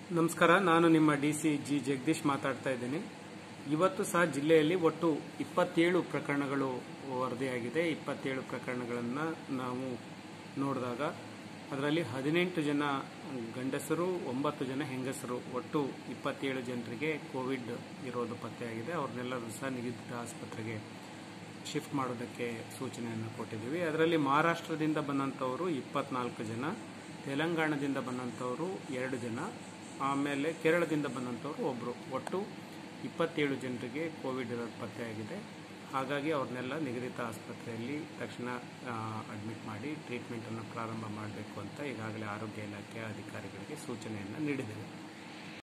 ನಮಸ್ಕಾರ ನಾನು ನಿಮ್ಮ ಡಿ ಸಿ ಜಿ ಜಗದೀಶ್ ಮಾತಾಡ್ತಾ ಇದ್ದೀನಿ ಇವತ್ತು ಸಹ ಜಿಲ್ಲೆಯಲ್ಲಿ ಒಟ್ಟು ಇಪ್ಪತ್ತೇಳು ಪ್ರಕರಣಗಳು ವರದಿಯಾಗಿದೆ ಇಪ್ಪತ್ತೇಳು ಪ್ರಕರಣಗಳನ್ನು ನಾವು ನೋಡಿದಾಗ ಅದರಲ್ಲಿ ಹದಿನೆಂಟು ಜನ ಗಂಡಸರು ಒಂಬತ್ತು ಜನ ಹೆಂಗಸರು ಒಟ್ಟು ಇಪ್ಪತ್ತೇಳು ಜನರಿಗೆ ಕೋವಿಡ್ ಇರೋದು ಪತ್ತೆಯಾಗಿದೆ ಅವ್ರನ್ನೆಲ್ಲರೂ ಸಹ ನಿಗದಿತ ಆಸ್ಪತ್ರೆಗೆ ಶಿಫ್ಟ್ ಮಾಡೋದಕ್ಕೆ ಸೂಚನೆಯನ್ನು ಕೊಟ್ಟಿದ್ದೀವಿ ಅದರಲ್ಲಿ ಮಹಾರಾಷ್ಟ್ರದಿಂದ ಬಂದಂಥವರು ಇಪ್ಪತ್ನಾಲ್ಕು ಜನ ತೆಲಂಗಾಣದಿಂದ ಬಂದಂಥವರು ಎರಡು ಜನ ಆಮೇಲೆ ಕೇರಳದಿಂದ ಬಂದಂಥವರು ಒಬ್ಬರು ಒಟ್ಟು ಇಪ್ಪತ್ತೇಳು ಜನರಿಗೆ ಕೋವಿಡ್ ಇರೋದು ಪತ್ತೆಯಾಗಿದೆ ಹಾಗಾಗಿ ಅವ್ರನ್ನೆಲ್ಲ ನಿಗದಿತ ಆಸ್ಪತ್ರೆಯಲ್ಲಿ ತಕ್ಷಣ ಅಡ್ಮಿಟ್ ಮಾಡಿ ಟ್ರೀಟ್ಮೆಂಟನ್ನು ಪ್ರಾರಂಭ ಮಾಡಬೇಕು ಅಂತ ಈಗಾಗಲೇ ಆರೋಗ್ಯ ಇಲಾಖೆ ಅಧಿಕಾರಿಗಳಿಗೆ ಸೂಚನೆಯನ್ನು ನೀಡಿದ್ದೇವೆ